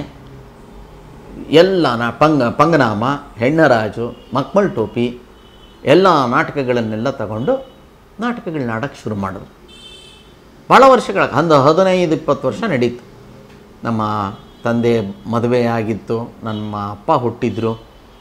ಎಲ್ಲ ನಾ ಪಂಗ ಪಂಗನಾಮ ಹೆಣ್ಣರಾಜು ಮಕ್ಮಲ್ ಟೋಪಿ ಎಲ್ಲ ನಾಟಕಗಳನ್ನೆಲ್ಲ ತಗೊಂಡು ನಾಟಕಗಳನ್ನ ಆಡೋಕ್ಕೆ ಶುರು ಮಾಡಿದ್ರು ಭಾಳ ವರ್ಷಗಳ ಒಂದು ಹದಿನೈದು ಇಪ್ಪತ್ತು ವರ್ಷ ನಡೀತು ನಮ್ಮ ತಂದೆ ಮದುವೆ ಆಗಿತ್ತು ನಮ್ಮ ಅಪ್ಪ ಹುಟ್ಟಿದ್ರು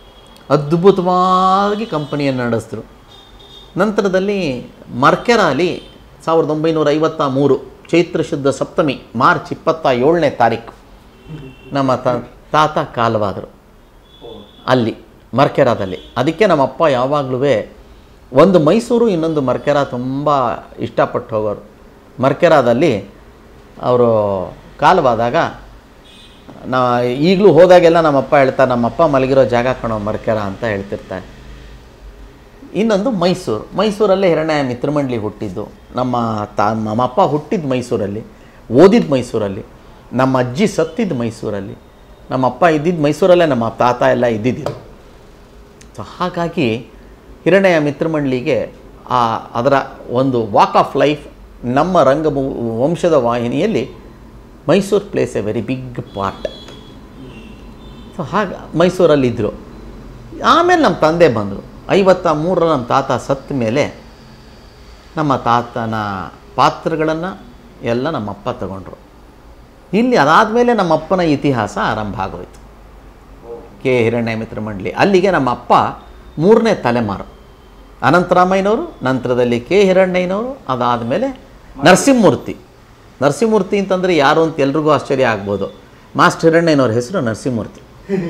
ಅದ್ಭುತವಾಗಿ ಕಂಪನಿಯನ್ನು ನಡೆಸಿದ್ರು ನಂತರದಲ್ಲಿ ಮರ್ಕೆರಾಲಿ ಸಾವಿರದ ಒಂಬೈನೂರ ಐವತ್ತ ಮೂರು ಚೈತ್ರ ಶುದ್ಧ ಸಪ್ತಮಿ ಮಾರ್ಚ್ ಇಪ್ಪತ್ತ ಏಳನೇ ತಾರೀಕು ನಮ್ಮ ತ ತಾತ ಕಾಲವಾದರು ಅಲ್ಲಿ ಮರ್ಕೆರಾದಲ್ಲಿ ಅದಕ್ಕೆ ನಮ್ಮ ಅಪ್ಪ ಯಾವಾಗಲೂ ಒಂದು ಮೈಸೂರು ಇನ್ನೊಂದು ಮರ್ಕೆರಾ ತುಂಬ ಇಷ್ಟಪಟ್ಟು ಹೋಗೋರು ಮರ್ಕೆರಾದಲ್ಲಿ ಅವರು ಕಾಲವಾದಾಗ ನಾ ಈಗಲೂ ಹೋದಾಗೆಲ್ಲ ನಮ್ಮಪ್ಪ ಹೇಳ್ತಾರೆ ನಮ್ಮಪ್ಪ ಮಲಗಿರೋ ಜಾಗ ಕಣೋ ಮರ್ಕೆರ ಅಂತ ಹೇಳ್ತಿರ್ತಾರೆ ಇನ್ನೊಂದು ಮೈಸೂರು ಮೈಸೂರಲ್ಲೇ ಹಿರಣ್ಯ ಮಿತ್ರಮಂಡಲಿ ಹುಟ್ಟಿದ್ದು ನಮ್ಮ ತಾ ನಮ್ಮಪ್ಪ ಹುಟ್ಟಿದ್ದು ಮೈಸೂರಲ್ಲಿ ಓದಿದ್ದು ಮೈಸೂರಲ್ಲಿ ನಮ್ಮ ಅಜ್ಜಿ ಸತ್ತಿದ್ದು ಮೈಸೂರಲ್ಲಿ ನಮ್ಮಪ್ಪ ಇದ್ದಿದ್ದು ಮೈಸೂರಲ್ಲೇ ನಮ್ಮ ತಾತ ಎಲ್ಲ ಇದ್ದಿದ್ದು ಸೊ ಹಾಗಾಗಿ ಹಿರಣ್ಯ ಮಿತ್ರಮಂಡಲಿಗೆ ಆ ಅದರ ಒಂದು ವಾಕ್ ಆಫ್ ಲೈಫ್ ನಮ್ಮ ರಂಗ ವಂಶದ ವಾಹಿನಿಯಲ್ಲಿ Mysuru place a very big part so ಹಾಗೆ ಮೈಸೂರಲ್ಲಿದ್ದರು ಆಮೇಲೆ ನಮ್ಮ ತಂದೆ ಬಂದರು ಐವತ್ತ ಮೂರರ ನಮ್ಮ ತಾತ ಸತ್ತ ಮೇಲೆ ನಮ್ಮ ತಾತನ ಪಾತ್ರಗಳನ್ನು ಎಲ್ಲ ನಮ್ಮಪ್ಪ ತಗೊಂಡ್ರು ಇಲ್ಲಿ ಅದಾದಮೇಲೆ ನಮ್ಮಪ್ಪನ ಇತಿಹಾಸ ಆರಂಭ ಆಗೋಯ್ತು ಕೆ ಹಿರಣ್ಯ ಮಿತ್ರ ಮಂಡಳಿ ಅಲ್ಲಿಗೆ ನಮ್ಮ ಅಪ್ಪ ಮೂರನೇ ತಲೆಮಾರು ಅನಂತರಾಮಯ್ಯನವರು ನಂತರದಲ್ಲಿ ಕೆ ಹಿರಣ್ಣಯ್ಯನವರು ಅದಾದಮೇಲೆ ನರಸಿಂಹಮೂರ್ತಿ ನರಸಿಂಹಮೂರ್ತಿ ಅಂತಂದರೆ ಯಾರು ಅಂತ ಎಲ್ರಿಗೂ ಆಶ್ಚರ್ಯ ಆಗ್ಬೋದು ಮಾಸ್ಟರ್ ಹಿರಣ್ಣಯ್ಯನವ್ರ ಹೆಸರು ನರಸಿಂಹಮೂರ್ತಿ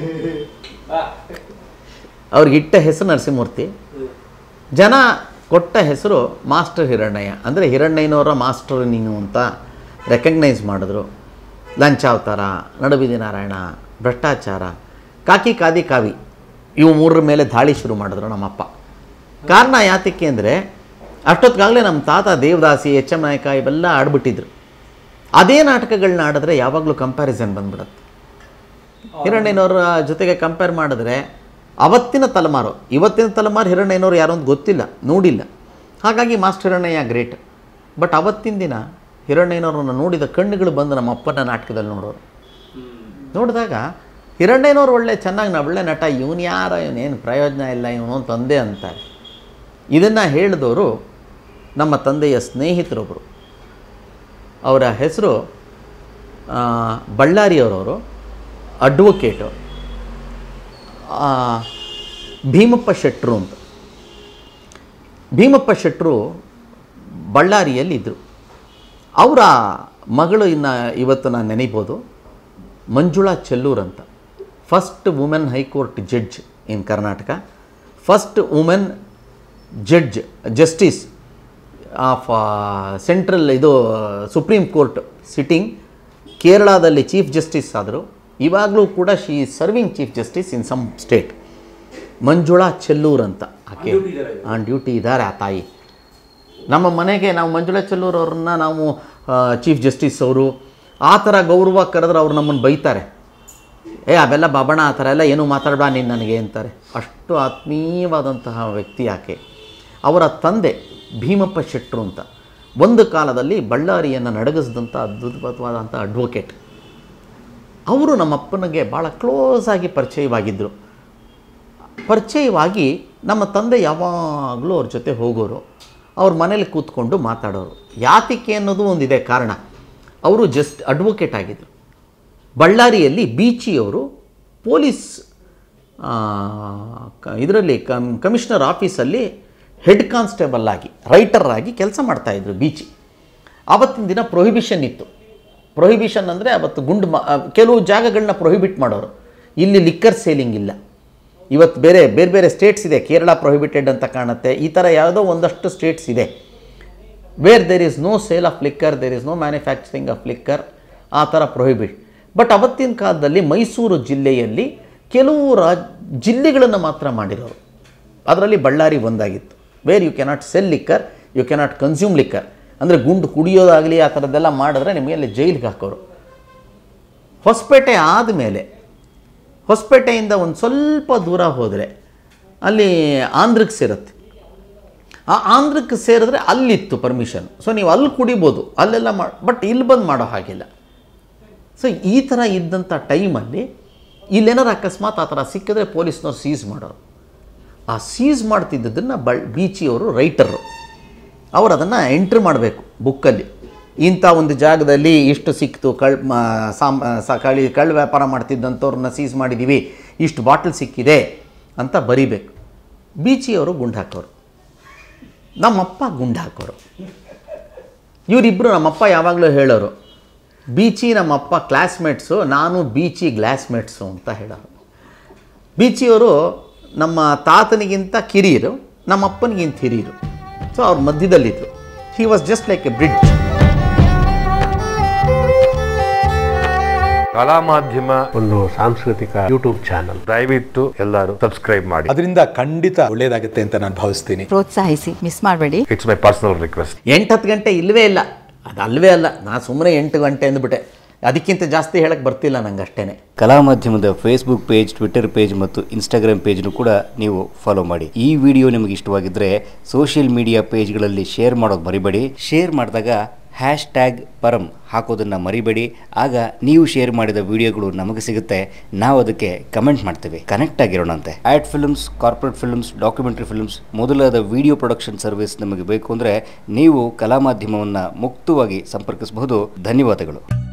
ಅವ್ರಿಗೆ ಇಟ್ಟ ಹೆಸರು ನರಸಿಂಹಮೂರ್ತಿ ಜನ ಕೊಟ್ಟ ಹೆಸರು ಮಾಸ್ಟರ್ ಹಿರಣ್ಣಯ್ಯ ಅಂದರೆ ಹಿರಣ್ಣಯ್ಯನವರ ಮಾಸ್ಟರ್ ನೀನು ಅಂತ ರೆಕಗ್ನೈಸ್ ಮಾಡಿದ್ರು ಲಂಚಾವತಾರ ನಡುಬಿದಿ ನಾರಾಯಣ ಭ್ರಷ್ಟಾಚಾರ ಕಾಕಿ ಕಾದಿ ಕಾವಿ ಇವು ಮೂರರ ಮೇಲೆ ದಾಳಿ ಶುರು ಮಾಡಿದ್ರು ನಮ್ಮಪ್ಪ ಕಾರಣ ಯಾತಕ್ಕೆ ಅಂದರೆ ಅಷ್ಟೊತ್ತಿಗಾಗಲೇ ನಮ್ಮ ತಾತ ದೇವದಾಸಿ ಎಚ್ ಎಂ ನಾಯಕ ಇವೆಲ್ಲ ಆಡ್ಬಿಟ್ಟಿದ್ರು ಅದೇ ನಾಟಕಗಳನ್ನ ಆಡಿದ್ರೆ ಯಾವಾಗಲೂ ಕಂಪ್ಯಾರಿಸನ್ ಬಂದ್ಬಿಡುತ್ತೆ ಹಿರಣ್ಣಯ್ಯನವರ ಜೊತೆಗೆ ಕಂಪೇರ್ ಮಾಡಿದ್ರೆ ಅವತ್ತಿನ ತಲೆಮಾರು ಇವತ್ತಿನ ತಲೆಮಾರು ಹಿರಣ್ಣಯ್ಯನವರು ಯಾರು ಅಂತ ಗೊತ್ತಿಲ್ಲ ನೋಡಿಲ್ಲ ಹಾಗಾಗಿ ಮಾಸ್ಟರ್ ಹಿರಣ್ಣಯ್ಯ ಗ್ರೇಟ್ ಬಟ್ ಅವತ್ತಿನ ದಿನ ಹಿರಣ್ಣಯ್ಯನವ್ರನ್ನ ನೋಡಿದ ಕಣ್ಣುಗಳು ಬಂದು ನಮ್ಮ ಅಪ್ಪನ ನಾಟಕದಲ್ಲಿ ನೋಡೋರು ನೋಡಿದಾಗ ಹಿರಣ್ಣಯ್ಯನವ್ರು ಒಳ್ಳೆ ಚೆನ್ನಾಗಿ ನಾ ಒಳ್ಳೆ ನಟ ಇವನು ಯಾರ ಇವನೇನು ಪ್ರಯೋಜನ ಇಲ್ಲ ಇವನು ಅಂತ ತಂದೆ ಅಂತಾರೆ ಇದನ್ನು ಹೇಳಿದವರು ನಮ್ಮ ತಂದೆಯ ಸ್ನೇಹಿತರೊಬ್ಬರು ಅವರ ಹೆಸರು ಆ, ಬಳ್ಳಾರಿಯವರವರು ಅಡ್ವೊಕೇಟು ಆ, ಭೀಮಪ್ಪ ಶೆಟ್ರು ಅಂತ ಭೀಮಪ್ಪ ಶೆಟ್ರು ಬಳ್ಳಾರಿಯಲ್ಲಿ ಇದ್ದರು ಅವರ ಮಗಳು ಇನ್ನು ಇವತ್ತು ನಾನು ನೆನೀಬೋದು ಮಂಜುಳಾ ಚೆಲ್ಲೂರ್ ಅಂತ first women high court judge in Karnataka first women judge justice of central ಇದು ಸುಪ್ರೀಂ ಕೋರ್ಟ್ ಸಿಟ್ಟಿಂಗ್ ಕೇರಳದಲ್ಲಿ ಚೀಫ್ ಜಸ್ಟಿಸ್ ಆದರು ಇವಾಗಲೂ ಕೂಡ she serving chief justice in some state Manjula Chellur ಅಂತ ಆಕೆ ಆನ್ ಡ್ಯೂಟಿ ಇದ್ದಾರೆ ಆ ತಾಯಿ ನಮ್ಮ ಮನೆಗೆ ನಾವು ಮಂಜುಳಾ ಚೆಲ್ಲೂರ್ ಅವ್ರನ್ನ ನಾವು ಚೀಫ್ ಜಸ್ಟಿಸ್ ಅವರು ಆ ಥರ ಗೌರವ ಕರೆದ್ರೆ ಅವ್ರು ನಮ್ಮನ್ನು ಬೈತಾರೆ ಏ ಅವೆಲ್ಲ ಬಾಬಣ್ಣ ಆ ಥರ ಎಲ್ಲ ಏನೂ ಮಾತಾಡಬೇಡ ನೀನು ನನಗೆ ಅಂತಾರೆ ಅಷ್ಟು ಆತ್ಮೀಯವಾದಂತಹ ವ್ಯಕ್ತಿ ಆಕೆ ಅವರ ತಂದೆ ಭೀಮಪ್ಪ ಶೆಟ್ರು ಅಂತ ಒಂದು ಕಾಲದಲ್ಲಿ ಬಳ್ಳಾರಿಯನ್ನು ನಡಗಿಸಿದಂಥ ಅದ್ಭುತವಾದಂಥ ಅಡ್ವೊಕೇಟ್ ಅವರು ನಮ್ಮಪ್ಪನಿಗೆ ಭಾಳ ಕ್ಲೋಸ್ ಆಗಿ ಪರಿಚಯವಾಗಿದ್ದರು ಪರಿಚಯವಾಗಿ ನಮ್ಮ ತಂದೆ ಯಾವಾಗಲೂ ಅವ್ರ ಜೊತೆ ಹೋಗೋರು ಅವ್ರ ಮನೇಲಿ ಕೂತ್ಕೊಂಡು ಮಾತಾಡೋರು ಯಾತಿಕೆ ಅನ್ನೋದು ಒಂದಿದೆ ಕಾರಣ ಅವರು ಜಸ್ಟ್ ಅಡ್ವೊಕೇಟ್ ಆಗಿದ್ದರು ಬಳ್ಳಾರಿಯಲ್ಲಿ ಬೀಚಿಯವರು ಪೊಲೀಸ್ ಇದರಲ್ಲಿ ಕಮ್ ಕಮಿಷನರ್ ಆಫೀಸಲ್ಲಿ ಹೆಡ್ ಕಾನ್ಸ್ಟೇಬಲ್ ಆಗಿ ರೈಟರ್ ಆಗಿ ಕೆಲಸ ಮಾಡ್ತಾಯಿದ್ರು ಬೀಚಿ ಆವತ್ತಿನ ದಿನ ಪ್ರೊಹಿಬಿಷನ್ ಇತ್ತು ಪ್ರೊಹಿಬಿಷನ್ ಅಂದರೆ ಅವತ್ತು ಗುಂಡು ಮಾ ಆ, ಕೆಲವು ಜಾಗಗಳನ್ನ ಪ್ರೊಹಿಬಿಟ್ ಮಾಡೋರು ಇಲ್ಲಿ ಲಿಕ್ಕರ್ ಸೇಲಿಂಗ್ ಇಲ್ಲ ಇವತ್ತು ಬೇರೆ ಬೇರೆ ಬೇರೆ ಸ್ಟೇಟ್ಸ್ ಇದೆ ಕೇರಳ ಪ್ರೊಹಿಬಿಟೆಡ್ ಅಂತ ಕಾಣುತ್ತೆ ಈ ಥರ ಯಾವುದೋ ಒಂದಷ್ಟು ಸ್ಟೇಟ್ಸ್ ಇದೆ where there is no sale of liquor there is no manufacturing of liquor ಆ ಥರ ಪ್ರೊಹಿಬಿಟ್ ಬಟ್ ಅವತ್ತಿನ ಕಾಲದಲ್ಲಿ ಮೈಸೂರು ಜಿಲ್ಲೆಯಲ್ಲಿ ಕೆಲವು ರಾಜ್ ಜಿಲ್ಲೆಗಳನ್ನು ಮಾತ್ರ ಮಾಡಿರೋರು ಅದರಲ್ಲಿ ಬಳ್ಳಾರಿ ಒಂದಾಗಿತ್ತು where you cannot sell liquor you cannot consume liquor ಅಂದರೆ ಗುಂಡು ಕುಡಿಯೋದಾಗಲಿ ಆ ಥರದ್ದೆಲ್ಲ ಮಾಡಿದ್ರೆ ನಿಮಗೆ ಅಲ್ಲಿ ಜೈಲಿಗೆ ಹಾಕೋರು ಹೊಸಪೇಟೆ ಆದಮೇಲೆ ಹೊಸಪೇಟೆಯಿಂದ ಒಂದು ಸ್ವಲ್ಪ ದೂರ ಹೋದರೆ ಅಲ್ಲಿ ಆಂಧ್ರಕ್ಕೆ ಸೇರುತ್ತೆ ಆ ಆಂಧ್ರಕ್ಕೆ ಸೇರಿದ್ರೆ ಅಲ್ಲಿತ್ತು ಪರ್ಮಿಷನ್ ಸೊ ನೀವು ಅಲ್ಲಿ ಕುಡಿಬೋದು ಅಲ್ಲೆಲ್ಲ ಮಾಡಿ ಬಟ್ ಇಲ್ಲಿ ಬಂದು ಮಾಡೋ ಹಾಗಿಲ್ಲ ಸೊ ಈ ಥರ ಇದ್ದಂಥ ಟೈಮಲ್ಲಿ ಇಲ್ಲೇನಾರು ಅಕಸ್ಮಾತ್ ಆ ಥರ ಸಿಕ್ಕಿದ್ರೆ ಪೊಲೀಸ್ನವ್ರು ಸೀಸ್ ಮಾಡೋರು ಆ ಸೀಸ್ ಮಾಡ್ತಿದ್ದದನ್ನು ಬಳ್ ಬೀಚಿಯವರು ರೈಟರು ಅವರು ಅದನ್ನು ಎಂಟ್ರಿ ಮಾಡಬೇಕು ಬುಕ್ಕಲ್ಲಿ ಇಂಥ ಒಂದು ಜಾಗದಲ್ಲಿ ಇಷ್ಟು ಸಿಕ್ತು ಕಳ್ ಮ- ಸಾಮ್ ಸ ಕಳಿ ಕಳ್ಳ ವ್ಯಾಪಾರ ಮಾಡ್ತಿದ್ದಂಥವ್ರನ್ನ ಸೀಸ್ ಮಾಡಿದ್ದೀವಿ ಇಷ್ಟು ಬಾಟಲ್ ಸಿಕ್ಕಿದೆ ಅಂತ ಬರಿಬೇಕು ಬೀಚಿಯವರು ಗುಂಡು ಹಾಕೋರು ನಮ್ಮಪ್ಪ ಗುಂಡು ಹಾಕೋರು ಇವರಿಬ್ಬರು ನಮ್ಮಪ್ಪ ಯಾವಾಗಲೂ ಹೇಳೋರು ಬೀಚಿ ನಮ್ಮಪ್ಪ ಕ್ಲಾಸ್ಮೇಟ್ಸು ನಾನು ಬೀಚಿ ಗ್ಲಾಸ್ಮೇಟ್ಸು ಅಂತ ಹೇಳೋರು ಬೀಚಿಯವರು ನಮ್ಮ ತಾತನಿಗಿಂತ ಕಿರಿಯರು ನಮ್ಮಪ್ಪನಿಗಿಂತ ಹಿರಿಯರು ಸೊ ಅವ್ರ ಮಧ್ಯದಲ್ಲಿದ್ದರು he was just like a bridge Kala Madhyama ಒಂದು ಸಾಂಸ್ಕೃತಿಕ ಯೂಟ್ಯೂಬ್ ಚಾನಲ್ ದಯವಿಟ್ಟು ಎಲ್ಲರೂ ಸಬ್ಸ್ಕ್ರೈಬ್ ಮಾಡಿ ಅದರಿಂದ ಖಂಡಿತ ಒಳ್ಳೇದಾಗುತ್ತೆ ಅಂತ ನಾನು ಭಾವಿಸ್ತೀನಿ ಪ್ರೋತ್ಸಾಹಿಸಿ ಮಿಸ್ ಮಾಡಬೇಡಿ ಇಟ್ಸ್ ಮೈ ಪರ್ಸನಲ್ ರಿಕ್ವೆಸ್ಟ್ ಎಂಟು ಹತ್ತು ಗಂಟೆ ಇಲ್ಲವೇ ಇಲ್ಲ ಅದು ಅಲ್ವೇ ಅಲ್ಲ ನಾನು ಸುಮ್ಮನೆ ಎಂಟು ಗಂಟೆ ಅಂದ್ಬಿಟ್ಟೆ ಅದಕ್ಕಿಂತ ಜಾಸ್ತಿ ಹೇಳಕ್ಕೆ ಬರ್ತಿಲ್ಲ ನಂಗೆ ಅಷ್ಟೇ ಕಲಾ ಮಾಧ್ಯಮದ ಫೇಸ್ಬುಕ್ ಪೇಜ್ ಟ್ವಿಟರ್ ಪೇಜ್ ಮತ್ತು ಇನ್ಸ್ಟಾಗ್ರಾಮ್ ಪೇಜ್ನು ಕೂಡ ನೀವು ಫಾಲೋ ಮಾಡಿ ಈ ವಿಡಿಯೋ ನಿಮಗೆ ಇಷ್ಟವಾಗಿದ್ದರೆ ಸೋಷಿಯಲ್ ಮೀಡಿಯಾ ಪೇಜ್ಗಳಲ್ಲಿ ಶೇರ್ ಮಾಡೋದು ಮರಿಬೇಡಿ ಶೇರ್ ಮಾಡಿದಾಗ ಹ್ಯಾಶ್ ಟ್ಯಾಗ್ ಪರಂ ಹಾಕೋದನ್ನು ಮರಿಬೇಡಿ ಆಗ ನೀವು ಶೇರ್ ಮಾಡಿದ ವಿಡಿಯೋಗಳು ನಮಗೆ ಸಿಗುತ್ತೆ ನಾವು ಅದಕ್ಕೆ ಕಮೆಂಟ್ ಮಾಡ್ತೇವೆ ಕನೆಕ್ಟ್ ಆಗಿರೋಣಂತೆ ad films corporate films documentary films ಮೊದಲಾದ ವಿಡಿಯೋ ಪ್ರೊಡಕ್ಷನ್ ಸರ್ವಿಸ್ ನಮಗೆ ಬೇಕು ಅಂದರೆ ನೀವು ಕಲಾ ಮಾಧ್ಯಮವನ್ನು ಮುಕ್ತವಾಗಿ ಸಂಪರ್ಕಿಸಬಹುದು ಧನ್ಯವಾದಗಳು